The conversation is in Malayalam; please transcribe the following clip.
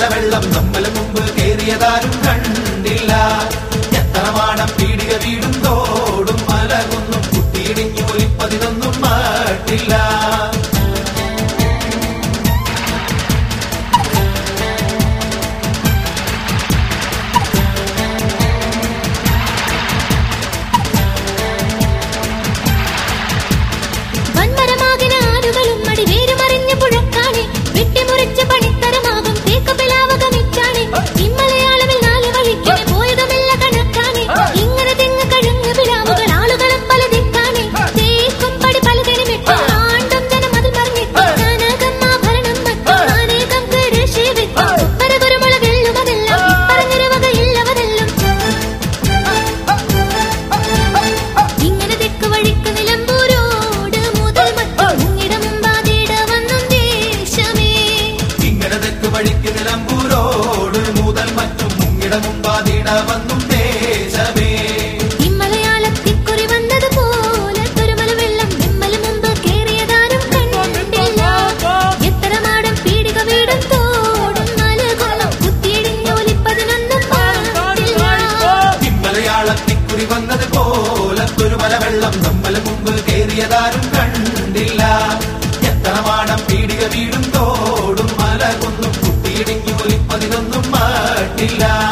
വെള്ളം നമ്മൾ മുമ്പ് കേറിയതാരും കണ്ടില്ല എത്ര മാടം പീടിക വീടും തോടും മലകുന്നും കുത്തിയിടിഞ്ഞു ഒലിപ്പതിനൊന്നും മാട്ടില്ല വൻമരമാകിന ആലുകളും അടിവേരുമറിഞ്ഞ പുഴക്കാണെ വെട്ടിമുറിച്ച് പണിത്തരമാകും തേക്ക് പിലാവകമിച്ചാണെ ഇമ്മലയാളമിൽ നാല് വഴിക്കനെ പോയതുമില്ല കണക്കാണെ ഇങ്ങനെ തെങ്ങ് കഴുങ്ങ് പിലാവുകൾ ആളുകളും പല ദിക്കാണെ തേക്കും പടി പലതിനുമിട്ട് ആണ്ടും ജനം അതിൽ മറിഞ്ഞിട്ട് കനകം ആഭരണം മറ്റും അനേകം കൃഷി വിത്ത് പരകുരുമുള വെല്ലുമതെല്ലാം പറഞ്ഞൊരു വകയില്ലവതെല്ലാം ഇങ്ങനെ തെക്ക് വഴിക്ക് നിലമ്പൂരോട് മുതൽ മറ്റും മുങ്ങിട മുമ്പാതിട വന്നും ദേശമേ ഇങ്ങനെ തെക്ക് വഴിക്ക് നിലമ്പൂരോട് മുതൽ മറ്റും മുങ്ങിട മുമ്പാതിട വന്നും ദേശമേ ഇമ്മലയാളത്തിക്കുറി വന്നതുപോലെ തുരുമല വെള്ളം വിമ്മൽ മുമ്പ് കേറിയതാരും കണ്ടില്ല എത്ര മാടം പീടിക വീടും തോടും നാലുകൊള്ളം കുത്തിയിടിഞ്ഞോലിപ്പതിനൊന്നും പാടില്ല മലയാളത്തിക്കുറി വന്നത് പോലത്തൊരു മല വെള്ളം നമ്മൾ മുമ്പ് കേറിയതാരും കണ്ടില്ല എത്ര മാടം പീടിക വീടും തോടും മല കൊന്നും കുത്തിയിടിഞ്ഞു ഒലിപ്പതിനൊന്നും മാട്ടില്ല